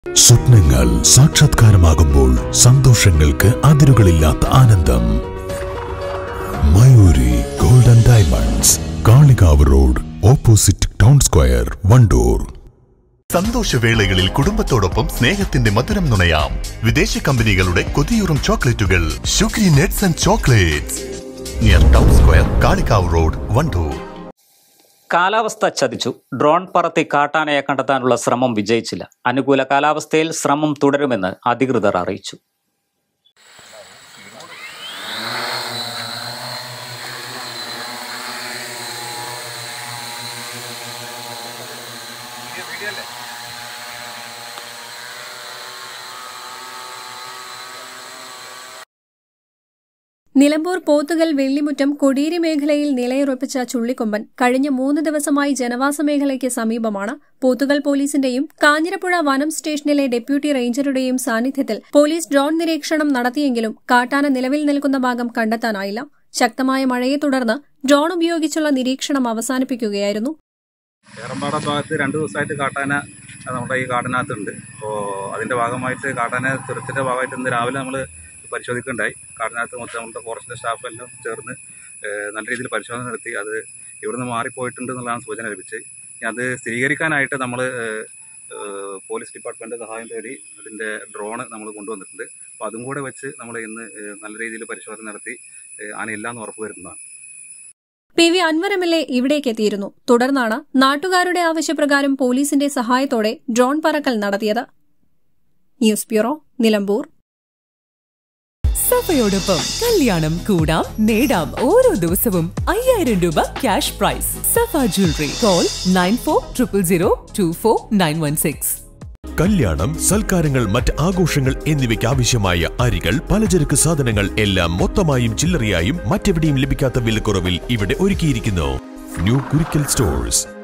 സ്വപ്നങ്ങൾ സാക്ഷാത്കാരമാകുമ്പോൾ സന്തോഷങ്ങൾക്ക് അതിരുകളില്ലാത്ത ആനന്ദം Mayuri golden diamonds Kalikavu road opposite town square Wandoor സന്തോഷവേളകളിൽ കുടുംബത്തോടൊപ്പം സ്നേഹത്തിന്റെ മധുരം നുണയാം വിദേശ കമ്പനികളുടെ കൊതിയൂറും ചോക്ലേറ്റുകൾ sugary nuts and chocolates near town square Kalikavu road Wandoor കാലാവസ്ഥ ചതിച്ചു ഡ്രോൺ പറത്തി കാട്ടാനയെ കണ്ടെത്താനുള്ള ശ്രമം വിജയിച്ചില്ല അനുകൂല കാലാവസ്ഥയിൽ ശ്രമം തുടരുമെന്ന് അധികൃതർ അറിയിച്ചു നിലമ്പൂർ പോത്തുകൽ വെള്ളിമുറ്റം കൊടീരി മേഖലയിൽ നിലയുറപ്പിച്ച ചുള്ളിക്കൊമ്പൻ കഴിഞ്ഞ മൂന്ന് ദിവസമായി ജനവാസ മേഖലയ്ക്ക് സമീപമാണ് പോത്തുകൽ പോലീസിന്റെയും കാഞ്ഞിരപ്പുഴ വനം സ്റ്റേഷനിലെ ഡെപ്യൂട്ടി റേഞ്ചറുടെയും സാന്നിധ്യത്തിൽ പോലീസ് ഡ്രോൺ നിരീക്ഷണം നടത്തിയെങ്കിലും കാട്ടാന നിലവിൽ നിൽക്കുന്ന ഭാഗം കണ്ടെത്താനായില്ല ശക്തമായ മഴയെ തുടർന്ന് ഡ്രോൺ ഉപയോഗിച്ചുള്ള നിരീക്ഷണം അവസാനിപ്പിക്കുകയായിരുന്നു ഏറമ്പാട ഭാഗത്ത് രണ്ട് ദിവസമായിട്ട് കാട്ടാന നമ്മുടെ ഈ കാടിനകത്തുണ്ട് അപ്പോൾ അതിൻ്റെ ഭാഗമായിട്ട് കാട്ടാന ചെറുത്തിൻ്റെ ഭാഗമായിട്ട് ഇന്ന് രാവിലെ നമ്മൾ പരിശോധിക്കുകയുണ്ടായി കാടിനകത്ത് മൊത്തം നമ്മുടെ ഫോറസ്റ്റിൻ്റെ സ്റ്റാഫ് എല്ലാം ചേർന്ന് ഏഹ്, നല്ല രീതിയിൽ പരിശോധന നടത്തി അത് ഇവിടുന്ന് മാറിപ്പോയിട്ടുണ്ട് എന്നുള്ളതാണ് സൂചന ലഭിച്ചത് ഇനി അത് സ്ഥിരീകരിക്കാനായിട്ട് നമ്മൾ പോലീസ് ഡിപ്പാർട്ട്മെൻറ്റ് സഹായം തേടി അതിൻ്റെ ഡ്രോണ് നമ്മൾ കൊണ്ടുവന്നിട്ടുണ്ട് അപ്പോൾ അതും കൂടെ വെച്ച് നമ്മൾ ഇന്ന് ഏഹ്, നല്ല രീതിയിൽ പരിശോധന നടത്തി ഏഹ്, ആനയില്ലാന്ന് ഉറപ്പ് വരുന്നതാണ് P V Anvar M L A ഇവിടേക്ക് എത്തിയിരുന്നു തുടർന്നാണ് നാട്ടുകാരുടെ ആവശ്യപ്രകാരം പോലീസിന്റെ സഹായത്തോടെ ഡ്രോൺ പറക്കൽ നടത്തിയത് ന്യൂസ് ബ്യൂറോ നിലമ്പൂർ സഫയോടൊപ്പം കല്യാണം കൂടാം നേടാം ഓരോ ദിവസവും അയ്യായിരം രൂപ cash prize Safa jewellery call nine four triple zero two four nine one six കല്യാണം സൽക്കാരങ്ങൾ മറ്റ് ആഘോഷങ്ങൾ എന്നിവയ്ക്ക് ആവശ്യമായ അരികൾ പലചരക്ക് സാധനങ്ങൾ എല്ലാം മൊത്തമായും ചില്ലറയായും മറ്റെവിടെയും ലഭിക്കാത്ത വിലക്കുറവിൽ ഇവിടെ ഒരുക്കിയിരിക്കുന്നു ന്യൂ കുരിക്കൽ സ്റ്റോഴ്സ്